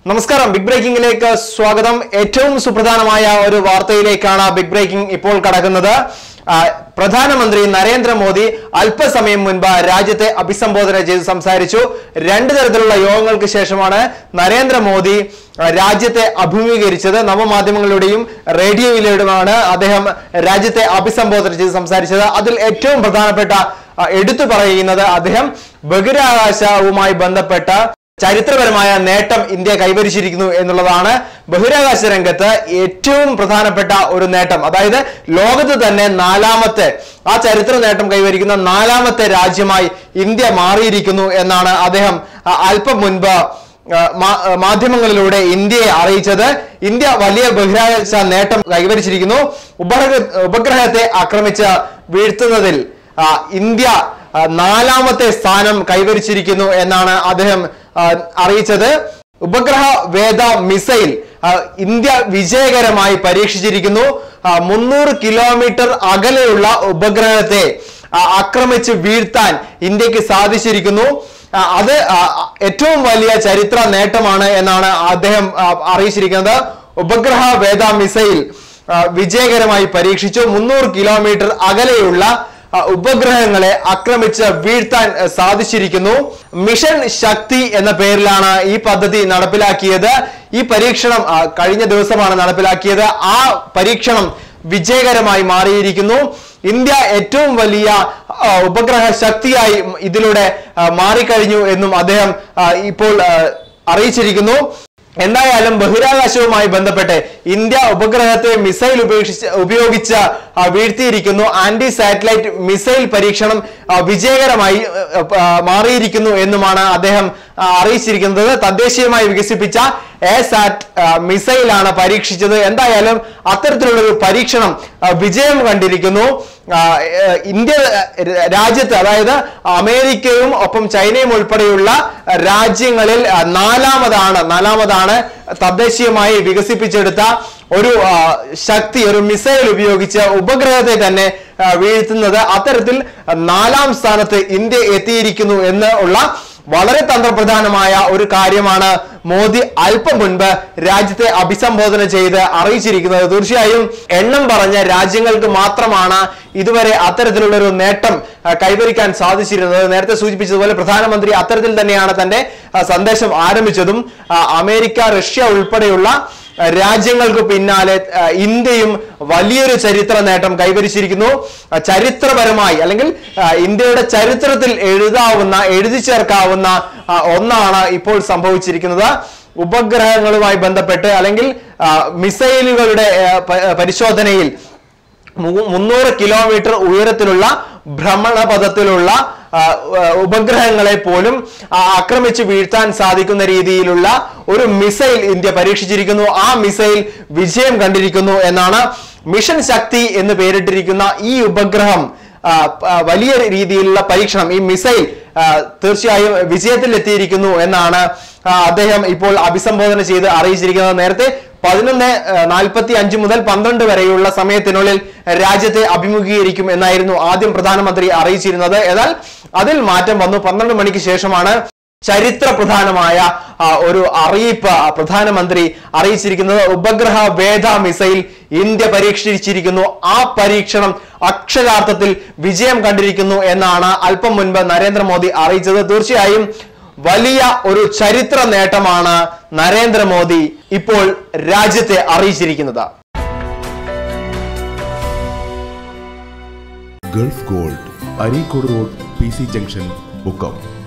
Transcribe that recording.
നമസ്കാരം ബിഗ് ബ്രേക്കിംഗിലേക്ക് സ്വാഗതം ഏറ്റവും സുപ്രധാനമായ ഒരു വാർത്തയിലേക്കാണ് ബിഗ് ബ്രേക്കിംഗ് ഇപ്പോൾ കടക്കുന്നത് ആ, പ്രധാനമന്ത്രി നരേന്ദ്രമോദി അല്പസമയം മുൻപ് രാജ്യത്തെ അഭിസംബോധന ചെയ്ത് സംസാരിച്ചു രണ്ട് തരത്തിലുള്ള യോഗങ്ങൾക്ക് ശേഷമാണ് നരേന്ദ്രമോദി ആ, രാജ്യത്തെ അഭിമുഖീകരിച്ചത് നവമാധ്യമങ്ങളിലൂടെയും റേഡിയോയിലൂടെയുമാണ് അദ്ദേഹം രാജ്യത്തെ അഭിസംബോധന ചെയ്ത് സംസാരിച്ചത് അതിൽ ഏറ്റവും പ്രധാനപ്പെട്ട ആ, എടുത്തു പറയുന്നത് അദ്ദേഹം ബഹിരാകാശവുമായി ബന്ധപ്പെട്ട ചരിത്രപരമായ നേട്ടം ഇന്ത്യ കൈവരിച്ചിരിക്കുന്നു എന്നുള്ളതാണ് ബഹിരാകാശ രംഗത്ത് ഏറ്റവും പ്രധാനപ്പെട്ട ഒരു നേട്ടം അതായത് ലോകത്ത് തന്നെ നാലാമത്തെ ആ ചരിത്ര നേട്ടം കൈവരിക്കുന്ന നാലാമത്തെ രാജ്യമായി ഇന്ത്യ മാറിയിരിക്കുന്നു എന്നാണ് അദ്ദേഹം ആ, അല്പം മുൻപ് ആ, മാ- ആ, മാധ്യമങ്ങളിലൂടെ ഇന്ത്യയെ അറിയിച്ചത് ഇന്ത്യ വലിയ ബഹിരാകാശ നേട്ടം കൈവരിച്ചിരിക്കുന്നു ഉപഗ്രഹ ഉപഗ്രഹത്തെ ആക്രമിച്ച് വീഴ്ത്തുന്നതിൽ ആ, ഇന്ത്യ ആ, നാലാമത്തെ സ്ഥാനം കൈവരിച്ചിരിക്കുന്നു എന്നാണ് അദ്ദേഹം ആ, അറിയിച്ചത് ഉപഗ്രഹ വേദ മിസൈൽ ആ, ഇന്ത്യ വിജയകരമായി പരീക്ഷിച്ചിരിക്കുന്നു ആ, മുന്നൂറ് കിലോമീറ്റർ അകലെയുള്ള ഉപഗ്രഹത്തെ ആ, ആക്രമിച്ച് വീഴ്ത്താൻ ഇന്ത്യക്ക് സാധിച്ചിരിക്കുന്നു ആ, അത് ആ, ഏറ്റവും വലിയ ചരിത്ര നേട്ടമാണ് എന്നാണ് അദ്ദേഹം ആ, അറിയിച്ചിരിക്കുന്നത് ഉപഗ്രഹ വേദ മിസൈൽ ആ, വിജയകരമായി പരീക്ഷിച്ചു മുന്നൂറ് കിലോമീറ്റർ അകലെയുള്ള ആ, ഉപഗ്രഹങ്ങളെ ആക്രമിച്ച് വീഴ്ത്താൻ ആ, സാധിച്ചിരിക്കുന്നു മിഷൻ ശക്തി എന്ന പേരിലാണ് ഈ പദ്ധതി നടപ്പിലാക്കിയത് ഈ പരീക്ഷണം ആ, കഴിഞ്ഞ ദിവസമാണ് നടപ്പിലാക്കിയത് ആ പരീക്ഷണം വിജയകരമായി മാറിയിരിക്കുന്നു ഇന്ത്യ ഏറ്റവും വലിയ ആ, ഉപഗ്രഹ ശക്തിയായി ഇതിലൂടെ ആ, മാറിക്കഴിഞ്ഞു എന്നും അദ്ദേഹം ആ, ഇപ്പോൾ ആ, അറിയിച്ചിരിക്കുന്നു എന്തായാലും ബഹിരാകാശവുമായി ബന്ധപ്പെട്ട് ഇന്ത്യ ഉപഗ്രഹത്തെ മിസൈൽ ഉപേക്ഷിച്ച് ഉപയോഗിച്ച് ആ, വീഴ്ത്തിയിരിക്കുന്നു ആന്റി സാറ്റലൈറ്റ് മിസൈൽ പരീക്ഷണം ആ, വിജയകരമായി ആ, ആ, മാറിയിരിക്കുന്നു എന്നുമാണ് അദ്ദേഹം ആ, അറിയിച്ചിരിക്കുന്നത് തദ്ദേശീയമായി വികസിപ്പിച്ച എ സാറ്റ് മിസൈലാണ് പരീക്ഷിച്ചത് എന്തായാലും അത്തരത്തിലുള്ള ഒരു പരീക്ഷണം ആ, വിജയം കണ്ടിരിക്കുന്നു ആ, ഏ, ഇന്ത്യ ഏ, രാജ്യത്ത് അതായത് അമേരിക്കയും ഒപ്പം ചൈനയും ഉൾപ്പെടെയുള്ള രാജ്യങ്ങളിൽ ആ, നാലാമതാണ് നാലാമതാണ് തദ്ദേശീയമായി വികസിപ്പിച്ചെടുത്ത ഒരു ആ, ശക്തി ഒരു മിസൈൽ ഉപയോഗിച്ച് ഉപഗ്രഹത്തെ തന്നെ ആ, വീഴ്ത്തുന്നത് അത്തരത്തിൽ നാലാം സ്ഥാനത്ത് ഇന്ത്യ എത്തിയിരിക്കുന്നു എന്ന് ഉള്ള വളരെ തന്ത്രപ്രധാനമായ ഒരു കാര്യമാണ് മോദി അല്പം മുൻപ് രാജ്യത്തെ അഭിസംബോധന ചെയ്ത് അറിയിച്ചിരിക്കുന്നത് തീർച്ചയായും എണ്ണം പറഞ്ഞ രാജ്യങ്ങൾക്ക് മാത്രമാണ് ഇതുവരെ അത്തരത്തിലുള്ള ഒരു നേട്ടം ആ, കൈവരിക്കാൻ സാധിച്ചിരുന്നത് നേരത്തെ സൂചിപ്പിച്ചതുപോലെ പ്രധാനമന്ത്രി അത്തരത്തിൽ തന്നെയാണ് തന്റെ ആ, സന്ദേശം ആരംഭിച്ചതും ആ, അമേരിക്ക റഷ്യ ഉൾപ്പെടെയുള്ള ആ, രാജ്യങ്ങൾക്ക് പിന്നാലെ ആ, ഇന്ത്യയും വലിയൊരു ചരിത്ര നേട്ടം കൈവരിച്ചിരിക്കുന്നു ആ, ചരിത്രപരമായി അല്ലെങ്കിൽ ആ, ഇന്ത്യയുടെ ചരിത്രത്തിൽ എഴുതാവുന്ന എഴുതി ചേർക്കാവുന്ന ആ, ഒന്നാണ് ഇപ്പോൾ സംഭവിച്ചിരിക്കുന്നത് ഉപഗ്രഹങ്ങളുമായി ബന്ധപ്പെട്ട് അല്ലെങ്കിൽ ആ, മിസൈലുകളുടെ ആ, പ- പരിശോധനയിൽ മു- മുന്നൂറ് കിലോമീറ്റർ ഉയരത്തിലുള്ള ഭ്രമണപഥത്തിലുള്ള ആ, ആ, ഉപഗ്രഹങ്ങളെ പോലും ആ, ആക്രമിച്ച് വീഴ്ത്താൻ സാധിക്കുന്ന രീതിയിലുള്ള ഒരു മിസൈൽ ഇന്ത്യ പരീക്ഷിച്ചിരിക്കുന്നു ആ മിസൈൽ വിജയം കണ്ടിരിക്കുന്നു എന്നാണ് മിഷൻ ശക്തി എന്ന് പേരിട്ടിരിക്കുന്ന ഈ ഉപഗ്രഹം ആ, പ- വലിയ രീതിയിലുള്ള പരീക്ഷണം ഈ മിസൈൽ ആ, തീർച്ചയായും വിജയത്തിൽ എത്തിയിരിക്കുന്നു എന്നാണ് ആ, അദ്ദേഹം ഇപ്പോൾ അഭിസംബോധന ചെയ്ത് അറിയിച്ചിരിക്കുന്നത് നേരത്തെ പതിനൊന്ന് നാൽപ്പത്തി അഞ്ച് മുതൽ പന്ത്രണ്ട് വരെയുള്ള സമയത്തിനുള്ളിൽ രാജ്യത്തെ അഭിമുഖീകരിക്കും എന്നായിരുന്നു ആദ്യം പ്രധാനമന്ത്രി അറിയിച്ചിരുന്നത് എന്നാൽ അതിൽ മാറ്റം വന്നു പന്ത്രണ്ട് മണിക്ക് ശേഷമാണ് ചരിത്ര പ്രധാനമായ ആ, ഒരു അറിയിപ്പ് ആ, പ്രധാനമന്ത്രി അറിയിച്ചിരിക്കുന്നത് ഉപഗ്രഹ വേദ മിസൈൽ ഇന്ത്യ പരീക്ഷിച്ചിരിക്കുന്നു ആ പരീക്ഷണം അക്ഷരാർത്ഥത്തിൽ വിജയം കണ്ടിരിക്കുന്നു എന്നാണ് അല്പം മുൻപ് നരേന്ദ്രമോദി അറിയിച്ചത് തീർച്ചയായും വലിയ ഒരു ചരിത്ര നേട്ടമാണ് നരേന്ദ്രമോദി ഇപ്പോൾ രാജ്യത്തെ അറിയിച്ചിരിക്കുന്നത് Gulf gold Areekode road P C junction Mukkam